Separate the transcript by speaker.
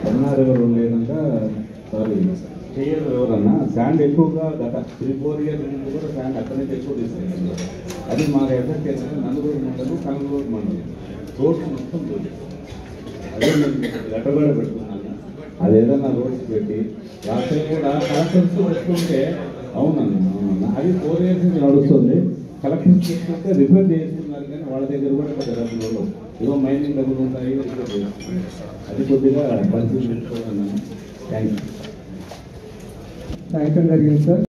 Speaker 1: కరుణా రివర్ లేదంట సారీ చెయ్యర్ రివర్ అన్న శాండ్ ఎక్కువగా గత త్రీ ఫోర్ ఇయర్స్ ముందు కూడా శాండ్ అక్కడి నుంచి ఎక్కువ తీసుకెళ్ళింది అది మాకు ఎఫెక్ట్ ఏంటంటే నందలూరు మండలం కనగలూరు మండలం రోడ్స్ మొత్తం దూరం అదే నేను లెటర్ కూడా పెట్టుకున్నాను అది ఏదన్నా రోడ్స్ పెట్టి రాత్రి కూడా కలెక్టర్స్ పెట్టుకుంటే అవునన్న అవునన్న అది ఫోర్ ఇయర్స్ నుంచి నడుస్తుంది కలెక్టర్స్ పెట్టుకుంటే రిపేర్ చేస్తున్నారు కానీ వాళ్ళ దగ్గర కూడా పెద్ద డబ్బులు ఉండవు ఏదో మైనింగ్ డబ్బులు ఉంటాయి రిపేర్ చేస్తున్నారు అది కొద్దిగా పరిస్థితి పెట్టుకోవాలన్నా థ్యాంక్ యూ
Speaker 2: సాయంత్రం జరిగింది సార్